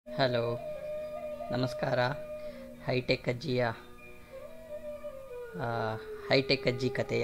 hello ನಮಸ್ಕಾರ high tech ಅಜ್ಜಿಯ ಆ, ಹೈಟೆಕ್ ಅಜ್ಜಿ ಕಥೆಯ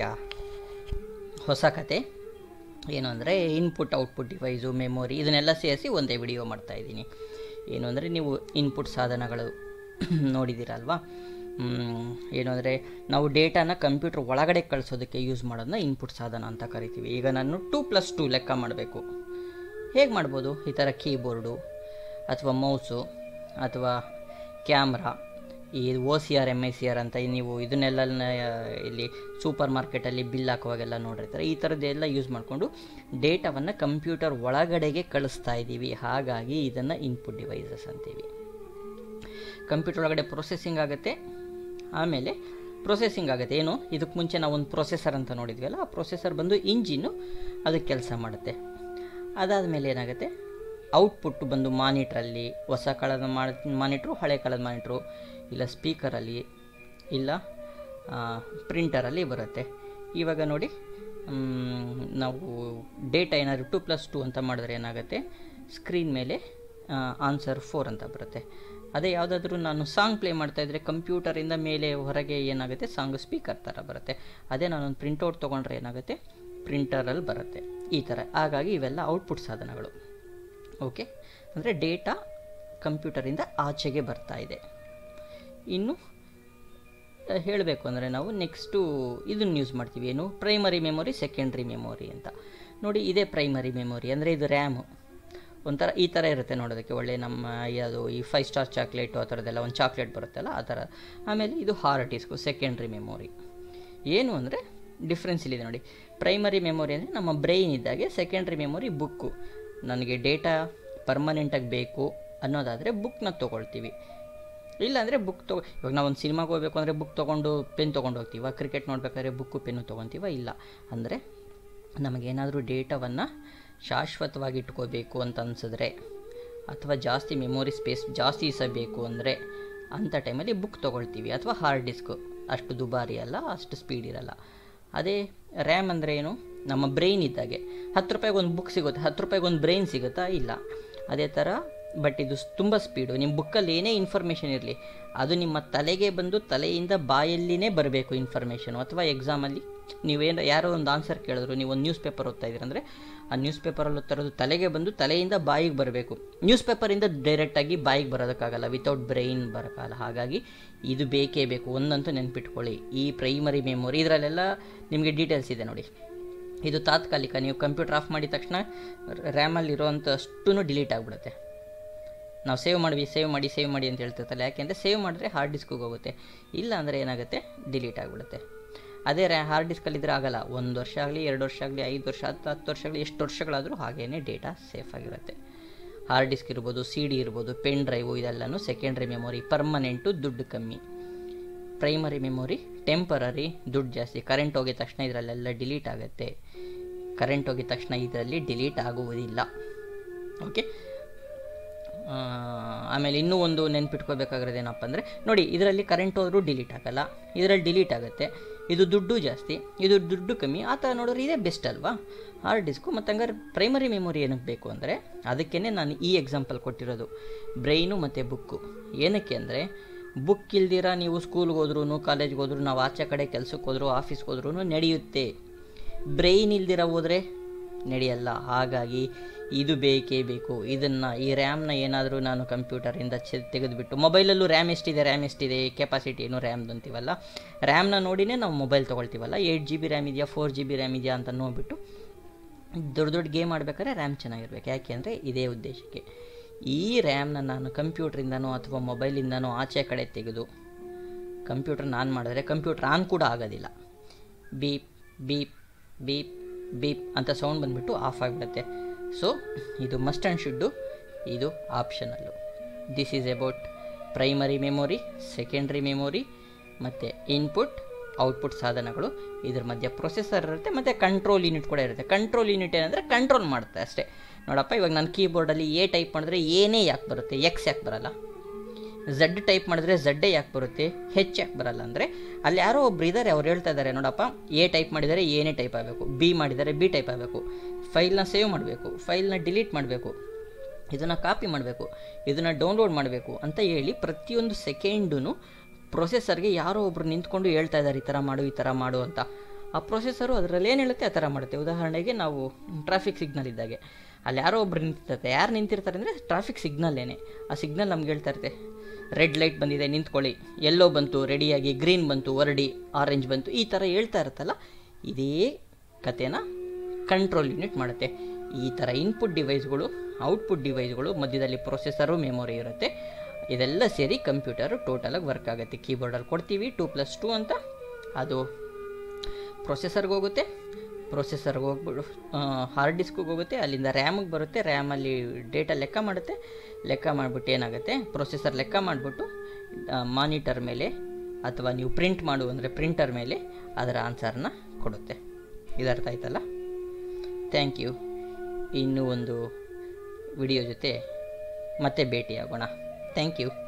ಹೊಸ ಕತೆ ಏನು ಅಂದರೆ ಇನ್ಪುಟ್ ಔಟ್ಪುಟ್ ಡಿವೈಸು ಮೆಮೊರಿ ಇದನ್ನೆಲ್ಲ ಸೇರಿಸಿ ಒಂದೇ ವಿಡಿಯೋ ಮಾಡ್ತಾ ಇದ್ದೀನಿ ಏನು ಅಂದರೆ ನೀವು ಇನ್ಪುಟ್ ಸಾಧನಗಳು ನೋಡಿದ್ದೀರಲ್ವಾ ಮ್, ಏನು ಅಂದರೆ ನಾವು ಡೇಟಾನ ಕಂಪ್ಯೂಟರ್ ಒಳಗಡೆ ಕಳಿಸೋದಕ್ಕೆ ಯೂಸ್ ಮಾಡೋದನ್ನ ಇನ್ಪುಟ್ ಸಾಧನ ಅಂತ ಕರಿತೀವಿ ಈಗ ನಾನು ಟೂ ಪ್ಲಸ್ ಟೂ ಲೆಕ್ಕ ಮಾಡಬೇಕು ಹೇಗೆ ಮಾಡ್ಬೋದು ಈ ಥರ ಕೀಬೋರ್ಡು ಅಥವಾ ಮೌಸು ಅಥವಾ ಕ್ಯಾಮ್ರಾ ಈ O C R M I C R ಅಂತ ನೀವು ಇದನ್ನೆಲ್ಲ ಇಲ್ಲಿ ಸೂಪರ್ ಮಾರ್ಕೆಟಲ್ಲಿ ಬಿಲ್ ಹಾಕುವಾಗೆಲ್ಲ ನೋಡಿರ್ತಾರೆ ಈ ಥರದ್ದೆಲ್ಲ ಯೂಸ್ ಮಾಡಿಕೊಂಡು ಡೇಟಾವನ್ನು ಕಂಪ್ಯೂಟರ್ ಒಳಗಡೆಗೆ ಕಳಿಸ್ತಾ ಇದ್ದೀವಿ ಹಾಗಾಗಿ ಇದನ್ನು ಇನ್ಪುಟ್ ಡಿವೈಸಸ್ ಅಂತೀವಿ ಕಂಪ್ಯೂಟರ್ ಒಳಗಡೆ ಪ್ರೊಸೆಸಿಂಗ್ ಆಗುತ್ತೆ ಆಮೇಲೆ ಪ್ರೊಸೆಸಿಂಗ್ ಆಗುತ್ತೆ ಏನು ಇದಕ್ಕೆ ಮುಂಚೆ ನಾವು ಒಂದು ಪ್ರೊಸೆಸರ್ ಅಂತ ನೋಡಿದ್ವಲ್ಲ ಆ ಪ್ರೊಸೆಸರ್ ಬಂದು ಇಂಜಿನ್ನು ಅದಕ್ಕೆ ಕೆಲಸ ಮಾಡುತ್ತೆ ಅದಾದಮೇಲೆ ಏನಾಗುತ್ತೆ ಔಟ್ಪುಟ್ ಬಂದು ಮಾನಿಟ್ರಲ್ಲಿ ಹೊಸ ಕಾಲದ ಮಾನಿಟ್ರು ಹಳೆ ಕಾಲದ ಮಾನಿಟ್ರು ಇಲ್ಲ ಸ್ಪೀಕರಲ್ಲಿ ಇಲ್ಲ ಪ್ರಿಂಟರಲ್ಲಿ ಬರುತ್ತೆ ಇವಾಗ ನೋಡಿ ಮ್, ನಾವು ಡೇಟಾ ಏನಾದರೂ ಟು ಪ್ಲಸ್ ಟು ಅಂತ ಮಾಡಿದ್ರೆ ಏನಾಗುತ್ತೆ ಸ್ಕ್ರೀನ್ ಮೇಲೆ ಆನ್ಸರ್ ಫೋರ್ ಅಂತ ಬರುತ್ತೆ ಅದೇ ಯಾವುದಾದ್ರೂ ನಾನು ಸಾಂಗ್ ಪ್ಲೇ ಮಾಡ್ತಾಯಿದ್ರೆ ಕಂಪ್ಯೂಟರಿಂದ ಮೇಲೆ ಹೊರಗೆ ಏನಾಗುತ್ತೆ ಸಾಂಗ್ ಸ್ಪೀಕರ್ ಥರ ಬರುತ್ತೆ ಅದೇ ನಾನೊಂದು ಪ್ರಿಂಟೌಟ್ ತೊಗೊಂಡ್ರೆ ಏನಾಗುತ್ತೆ ಪ್ರಿಂಟರಲ್ಲಿ ಬರುತ್ತೆ ಈ ಥರ ಹಾಗಾಗಿ ಇವೆಲ್ಲ ಔಟ್ಪುಟ್ ಸಾಧನಗಳು ಓಕೆ ಅಂದರೆ ಡೇಟಾ ಕಂಪ್ಯೂಟರಿಂದ ಆಚೆಗೆ ಬರ್ತಾ ಇದೆ ಇನ್ನು ಹೇಳಬೇಕು ಅಂದರೆ ನಾವು ನೆಕ್ಸ್ಟು ಇದನ್ನು ಯೂಸ್ ಮಾಡ್ತೀವಿ ಏನು ಪ್ರೈಮರಿ ಮೆಮೊರಿ ಸೆಕೆಂಡ್ರಿ ಮೆಮೊರಿ ಅಂತ ನೋಡಿ ಇದೇ ಪ್ರೈಮರಿ ಮೆಮೊರಿ ಅಂದರೆ ಇದು ರ್ಯಾಮು ಒಂಥರ ಈ ಥರ ಇರುತ್ತೆ ನೋಡೋದಕ್ಕೆ ಒಳ್ಳೆ ನಮ್ಮ ಯಾವುದು ಈ ಫೈವ್ ಸ್ಟಾರ್ ಚಾಕ್ಲೇಟು ಆ ಥರದ್ದೆಲ್ಲ ಒಂದು ಚಾಕ್ಲೇಟ್ ಬರುತ್ತಲ್ಲ ಆ ಥರ ಆಮೇಲೆ ಇದು ಹಾರ್ಡ್ ಡಿಸ್ಕು ಸೆಕೆಂಡ್ರಿ ಮೆಮೊರಿ ಏನು ಅಂದರೆ ಡಿಫ್ರೆನ್ಸ್ ಇಲ್ಲಿದೆ ನೋಡಿ ಪ್ರೈಮರಿ ಮೆಮೊರಿ ಅಂದರೆ ನಮ್ಮ ಬ್ರೈನ್ ಇದ್ದಾಗೆ ಸೆಕೆಂಡ್ರಿ ಮೆಮೊರಿ ಬುಕ್ಕು ನನಗೆ ಡೇಟಾ ಪರ್ಮನೆಂಟಾಗಿ ಬೇಕು ಅನ್ನೋದಾದರೆ ಬುಕ್ನ ತೊಗೊಳ್ತೀವಿ ಇಲ್ಲಾಂದರೆ ಬುಕ್ ತಗೋ ಇವಾಗ ನಾವು ಒಂದು ಸಿನಿಮಾಗೆ ಹೋಗ್ಬೇಕು ಅಂದರೆ ಬುಕ್ ತೊಗೊಂಡು ಪೆನ್ ತೊಗೊಂಡು ಹೋಗ್ತೀವ ಕ್ರಿಕೆಟ್ ನೋಡ್ಬೇಕಾದ್ರೆ ಬುಕ್ಕು ಪೆನ್ನು ತೊಗೊತೀವ ಇಲ್ಲ ಅಂದರೆ ನಮಗೇನಾದರೂ ಡೇಟಾವನ್ನು ಶಾಶ್ವತವಾಗಿ ಇಟ್ಕೋಬೇಕು ಅಂತ ಅನಿಸಿದ್ರೆ ಅಥವಾ ಜಾಸ್ತಿ ಮೆಮೊರಿ ಸ್ಪೇಸ್ ಜಾಸ್ತಿ ಇಸಬೇಕು ಅಂದರೆ ಅಂಥ ಟೈಮಲ್ಲಿ ಬುಕ್ ತೊಗೊಳ್ತೀವಿ ಅಥವಾ ಹಾರ್ಡ್ ಡಿಸ್ಕು ಅಷ್ಟು ದುಬಾರಿ ಅಲ್ಲ ಅಷ್ಟು ಸ್ಪೀಡ್ ಇರಲ್ಲ ಅದೇ ರ್ಯಾಮ್ ಅಂದರೆ ಏನು ನಮ್ಮ ಬ್ರೈನ್ ಇದ್ದಾಗೆ ಹತ್ತು ರೂಪಾಯಿಗೆ ಒಂದು ಬುಕ್ ಸಿಗುತ್ತೆ ಹತ್ತು ರೂಪಾಯಿಗೆ ಒಂದು ಬ್ರೈನ್ ಸಿಗುತ್ತಾ ಇಲ್ಲ ಅದೇ ಥರ ಬಟ್ ಇದು ತುಂಬ ಸ್ಪೀಡು ನಿಮ್ಮ ಬುಕ್ಕಲ್ಲಿ ಏನೇ ಇನ್ಫಾರ್ಮೇಷನ್ ಇರಲಿ ಅದು ನಿಮ್ಮ ತಲೆಗೆ ಬಂದು ತಲೆಯಿಂದ ಬಾಯಲ್ಲಿನೇ ಬರಬೇಕು ಇನ್ಫಾರ್ಮೇಷನು ಅಥವಾ ಎಕ್ಸಾಮಲ್ಲಿ ನೀವೇನು ಯಾರೋ ಒಂದು ಆನ್ಸರ್ ಕೇಳಿದ್ರು ನೀವು ಒಂದು ನ್ಯೂಸ್ ಪೇಪರ್ ಓದ್ತಾ ಇದ್ದೀರ ಅಂದರೆ ಆ ನ್ಯೂಸ್ ಪೇಪರಲ್ಲಿ ಓದ್ತಿರೋದು ತಲೆಗೆ ಬಂದು ತಲೆಯಿಂದ ಬಾಯಿಗೆ ಬರಬೇಕು ನ್ಯೂಸ್ ಪೇಪರಿಂದ ಡೈರೆಕ್ಟಾಗಿ ಬಾಯಿಗೆ ಬರೋದಕ್ಕಾಗಲ್ಲ ವಿತೌಟ್ ಬ್ರೈನ್ ಬರೋಕ್ಕಾಗಲ್ಲ ಹಾಗಾಗಿ ಇದು ಬೇಕೇ ಬೇಕು ಒಂದಂತೂ ನೆನ್ಪಿಟ್ಕೊಳ್ಳಿ ಈ ಪ್ರೈಮರಿ ಮೆಮೊರಿ ಇದರಲ್ಲೆಲ್ಲ ನಿಮಗೆ ಡೀಟೇಲ್ಸ್ ಇದೆ ನೋಡಿ ಇದು ತಾತ್ಕಾಲಿಕ ನೀವು ಕಂಪ್ಯೂಟರ್ ಆಫ್ ಮಾಡಿದ ತಕ್ಷಣ ರ್ಯಾಮಲ್ಲಿರೋವಂಥ ಅಷ್ಟೂ ಡಿಲೀಟ್ ಆಗಿಬಿಡುತ್ತೆ ನಾವು ಸೇವ್ ಮಾಡಿವಿ ಸೇವ್ ಮಾಡಿ ಸೇವ್ ಮಾಡಿ ಅಂತ ಹೇಳ್ತಿರ್ತಲ್ಲ ಯಾಕೆಂದರೆ ಸೇವ್ ಮಾಡಿದ್ರೆ ಹಾರ್ಡ್ ಡಿಸ್ಕಿಗೆ ಹೋಗುತ್ತೆ ಇಲ್ಲ ಅಂದರೆ ಏನಾಗುತ್ತೆ ಡಿಲೀಟ್ ಆಗಿಬಿಡುತ್ತೆ ಅದೇ ರ್ಯಾ ಹಾರ್ಡ್ ಡಿಸ್ಕಲ್ಲಿದ್ದರೆ ಆಗಲ್ಲ ಒಂದು ವರ್ಷ ಆಗಲಿ ಎರಡು ವರ್ಷ ಆಗಲಿ ಐದು ವರ್ಷ ಹತ್ತು ಹತ್ತು ವರ್ಷ ಆಗಲಿ ಎಷ್ಟು ವರ್ಷಗಳಾದರೂ ಹಾಗೇ ಡೇಟಾ ಸೇಫ್ ಆಗಿರುತ್ತೆ ಹಾರ್ಡ್ ಡಿಸ್ಕ್ ಇರ್ಬೋದು ಸಿ ಡಿ ಇರ್ಬೋದು ಪೆನ್ ಡ್ರೈವು ಇದೆಲ್ಲನೂ ಸೆಕೆಂಡ್ರಿ ಮೆಮೊರಿ ಪರ್ಮನೆಂಟು ದುಡ್ಡು ಕಮ್ಮಿ ಪ್ರೈಮರಿ ಮೆಮೊರಿ ಟೆಂಪರರಿ ದುಡ್ಡು ಜಾಸ್ತಿ ಕರೆಂಟ್ ಹೋಗಿದ ತಕ್ಷಣ ಇದರಲ್ಲೆಲ್ಲ ಡಿಲೀಟ್ ಆಗುತ್ತೆ ಕರೆಂಟ್ ಹೋಗಿದ ತಕ್ಷಣ ಇದರಲ್ಲಿ ಡಿಲೀಟ್ ಆಗುವುದಿಲ್ಲ ಓಕೆ ಆ, ಆಮೇಲೆ ಇನ್ನೂ ಒಂದು ನೆನ್ಪಿಟ್ಕೋಬೇಕಾಗಿರೋದು ಏನಪ್ಪ ಅಂದರೆ ನೋಡಿ ಇದರಲ್ಲಿ ಕರೆಂಟ್ ಹೋದರೂ ಡಿಲೀಟ್ ಆಗಲ್ಲ ಇದರಲ್ಲಿ ಡಿಲೀಟ್ ಆಗುತ್ತೆ ಇದು ದುಡ್ಡು ಜಾಸ್ತಿ ಇದು ದುಡ್ಡು ಕಮ್ಮಿ ಆ ಥರ ನೋಡಿದ್ರೆ ಇದೇ ಬೆಸ್ಟ್ ಅಲ್ವಾ ಹಾರ್ಡ್ ಡಿಸ್ಕು ಮತ್ತು ಹಂಗಾರೆ ಪ್ರೈಮರಿ ಮೆಮೊರಿ ಏನಕ್ಕೆ ಬೇಕು ಅಂದರೆ ಅದಕ್ಕೇ ನಾನು ಈ ಎಕ್ಸಾಂಪಲ್ ಕೊಟ್ಟಿರೋದು ಬ್ರೈನು ಮತ್ತು ಬುಕ್ಕು ಏನಕ್ಕೆ ಅಂದರೆ ಬುಕ್ ಇಲ್ದಿರ ನೀವು ಸ್ಕೂಲ್ಗೆ ಹೋದ್ರೂ ಕಾಲೇಜ್ಗೆ ಹೋದ್ರೂ ನಾವು ಆಚೆ ಕಡೆ ಕೆಲಸಕ್ಕೆ ಹೋದ್ರೂ ಆಫೀಸ್ಗೆ ಹೋದ್ರೂ ನಡೆಯುತ್ತೆ ಬ್ರೈನ್ ಇಲ್ದಿರ ಹೋದರೆ ನಡೆಯಲ್ಲ ಹಾಗಾಗಿ ಇದು ಬೇಕೇ ಬೇಕು ಇದನ್ನು ಈ ರ್ಯಾಮ್ನ ಏನಾದರೂ ನಾನು ಕಂಪ್ಯೂಟರಿಂದ ಚೆ ತೆಗೆದುಬಿಟ್ಟು ಮೊಬೈಲಲ್ಲೂ ರ್ಯಾಮ್ ಎಷ್ಟಿದೆ ರ್ಯಾಮ್ ಎಷ್ಟಿದೆ ಕೆಪಾಸಿಟಿ ಏನು ರ್ಯಾಮ್ದು ಅಂತೀವಲ್ಲ ರ್ಯಾಮ್ನ ನೋಡಿನೇ ನಾವು ಮೊಬೈಲ್ ತೊಗೊಳ್ತೀವಲ್ಲ ಏಯ್ಟ್ ಜಿ ಬಿ ರ್ಯಾಮ್ ಇದೆಯಾ ಫೋರ್ ಜಿ ಬಿ ರ್ಯಾಮ್ ಇದೆಯಾ ಅಂತ ನೋಡಿಬಿಟ್ಟು ದೊಡ್ಡ ದೊಡ್ಡ ಗೇಮ್ ಆಡ್ಬೇಕಾದ್ರೆ ರ್ಯಾಮ್ ಚೆನ್ನಾಗಿರ್ಬೇಕು ಯಾಕೆ ಅಂದರೆ ಇದೇ ಉದ್ದೇಶಕ್ಕೆ ಈ ರ್ಯಾಮ್ನ ನಾನು ಕಂಪ್ಯೂಟ್ರಿಂದನೋ ಅಥವಾ ಮೊಬೈಲಿಂದನೋ ಆಚೆ ಕಡೆ ತೆಗೆದು ಕಂಪ್ಯೂಟರ್ ಆನ್ ಮಾಡಿದ್ರೆ ಕಂಪ್ಯೂಟರ್ ಆನ್ ಕೂಡ ಆಗೋದಿಲ್ಲ ಬೀಪ್ ಬೀಪ್ ಬೀಪ್ ಬೀಪ್ ಅಂತ ಸೌಂಡ್ ಬಂದುಬಿಟ್ಟು ಆಫ್ ಆಗಿಬಿಡುತ್ತೆ ಸೊ ಇದು ಮಸ್ಟ್ ಆ್ಯಂಡ್ ಶುಡ್ಡು ಇದು ಆಪ್ಷನಲ್ಲು this is about primary memory secondary memory ಮತ್ತು ಇನ್ಪುಟ್ ಔಟ್ಪುಟ್ ಸಾಧನಗಳು ಇದ್ರ ಮಧ್ಯೆ ಪ್ರೊಸೆಸರ್ ಇರುತ್ತೆ ಮತ್ತು ಕಂಟ್ರೋಲ್ ಯೂನಿಟ್ ಕೂಡ ಇರುತ್ತೆ ಕಂಟ್ರೋಲ್ ಯೂನಿಟ್ ಏನಂದರೆ ಕಂಟ್ರೋಲ್ ಮಾಡುತ್ತೆ ಅಷ್ಟೇ ನೋಡಪ್ಪ ಇವಾಗ ನಾನು ಕೀಬೋರ್ಡಲ್ಲಿ ಎ ಟೈಪ್ ಮಾಡಿದ್ರೆ ಏನೇ ಯಾಕೆ ಬರುತ್ತೆ ಎಕ್ಸ್ ಯಾಕೆ ಬರಲ್ಲ ಝಡ್ ಟೈಪ್ ಮಾಡಿದ್ರೆ ಝಡ್ಡೇ ಯಾಕೆ ಬರುತ್ತೆ ಹೆಚ್ ಯಾಕೆ ಬರಲ್ಲ ಅಂದರೆ ಅಲ್ಲಿ ಯಾರೋ ಒಬ್ರು ಇದ್ದಾರೆ ಅವ್ರು ಹೇಳ್ತಾ ಇದ್ದಾರೆ ನೋಡಪ್ಪ ಎ ಟೈಪ್ ಮಾಡಿದರೆ ಏನೇ ಟೈಪ್ ಆಗಬೇಕು ಬಿ ಮಾಡಿದರೆ ಬಿ ಟೈಪ್ ಆಗಬೇಕು ಫೈಲ್ನ ಸೇವ್ ಮಾಡಬೇಕು ಫೈಲ್ನ ಡಿಲೀಟ್ ಮಾಡಬೇಕು ಇದನ್ನು ಕಾಪಿ ಮಾಡಬೇಕು ಇದನ್ನು ಡೌನ್ಲೋಡ್ ಮಾಡಬೇಕು ಅಂತ ಹೇಳಿ ಪ್ರತಿಯೊಂದು ಸೆಕೆಂಡೂ ಪ್ರೊಸೆಸರ್ಗೆ ಯಾರೋ ಒಬ್ರು ನಿಂತ್ಕೊಂಡು ಹೇಳ್ತಾ ಇದ್ದಾರೆ ಈ ಥರ ಮಾಡು ಈ ಥರ ಮಾಡು ಅಂತ ಆ ಪ್ರೊಸೆಸರು ಅದರಲ್ಲಿ ಏನು ಹೇಳುತ್ತೆ ಆ ಥರ ಮಾಡುತ್ತೆ ಉದಾಹರಣೆಗೆ ನಾವು ಟ್ರಾಫಿಕ್ ಸಿಗ್ನಲ್ ಇದ್ದಾಗೆ ಅಲ್ಲಿ ಯಾರೋ ಒಬ್ರು ನಿಂತಿರ್ತಾರೆ ಯಾರು ನಿಂತಿರ್ತಾರೆ ಅಂದರೆ ಟ್ರಾಫಿಕ್ ಸಿಗ್ನಲ್ಲೇನೆ ಆ ಸಿಗ್ನಲ್ ನಮ್ಗೆ ಹೇಳ್ತಾ ಇರುತ್ತೆ ರೆಡ್ ಲೈಟ್ ಬಂದಿದೆ ನಿಂತ್ಕೊಳ್ಳಿ ಎಲ್ಲೋ ಬಂತು ರೆಡಿಯಾಗಿ ಗ್ರೀನ್ ಬಂತು ಹೊರಡಿ ಆರೆಂಜ್ ಬಂತು ಈ ಥರ ಹೇಳ್ತಾ ಇರುತ್ತಲ್ಲ ಇದೇ ಕಥೆನ ಕಂಟ್ರೋಲ್ ಯೂನಿಟ್ ಮಾಡುತ್ತೆ ಈ ಥರ ಇನ್ಪುಟ್ ಡಿವೈಸ್ಗಳು ಔಟ್ಪುಟ್ ಡಿವೈಸ್ಗಳು ಮಧ್ಯದಲ್ಲಿ ಪ್ರೊಸೆಸರು ಮೆಮೊರಿ ಇರುತ್ತೆ ಇದೆಲ್ಲ ಸೇರಿ ಕಂಪ್ಯೂಟರು ಟೋಟಲಾಗಿ ವರ್ಕ್ ಆಗುತ್ತೆ ಕೀಬೋರ್ಡಲ್ಲಿ ಕೊಡ್ತೀವಿ ಟೂ ಪ್ಲಸ್ ಟೂ ಅಂತ ಅದು ಪ್ರೊಸೆಸರ್ಗೆ ಹೋಗುತ್ತೆ ಪ್ರೊಸೆಸರ್ಗೆ ಹೋಗ್ಬಿಟ್ಟು ಹಾರ್ಡ್ ಡಿಸ್ಕಿಗೆ ಹೋಗುತ್ತೆ ಅಲ್ಲಿಂದ ರ್ಯಾಮಿಗೆ ಬರುತ್ತೆ ರ್ಯಾಮಲ್ಲಿ ಡೇಟಾ ಲೆಕ್ಕ ಮಾಡುತ್ತೆ ಲೆಕ್ಕ ಮಾಡಿಬಿಟ್ಟು ಏನಾಗುತ್ತೆ ಪ್ರೊಸೆಸರ್ ಲೆಕ್ಕ ಮಾಡಿಬಿಟ್ಟು ಮಾನಿಟರ್ ಮೇಲೆ ಅಥವಾ ನೀವು ಪ್ರಿಂಟ್ ಮಾಡು ಅಂದರೆ ಪ್ರಿಂಟರ್ ಮೇಲೆ ಅದರ ಆನ್ಸರ್ನ ಕೊಡುತ್ತೆ ಇದರ್ಥ ಆಯ್ತಲ್ಲ ಥ್ಯಾಂಕ್ ಯು ಇನ್ನೂ ಒಂದು ವಿಡಿಯೋ ಜೊತೆ ಮತ್ತೆ ಭೇಟಿಯಾಗೋಣ ಥ್ಯಾಂಕ್ ಯು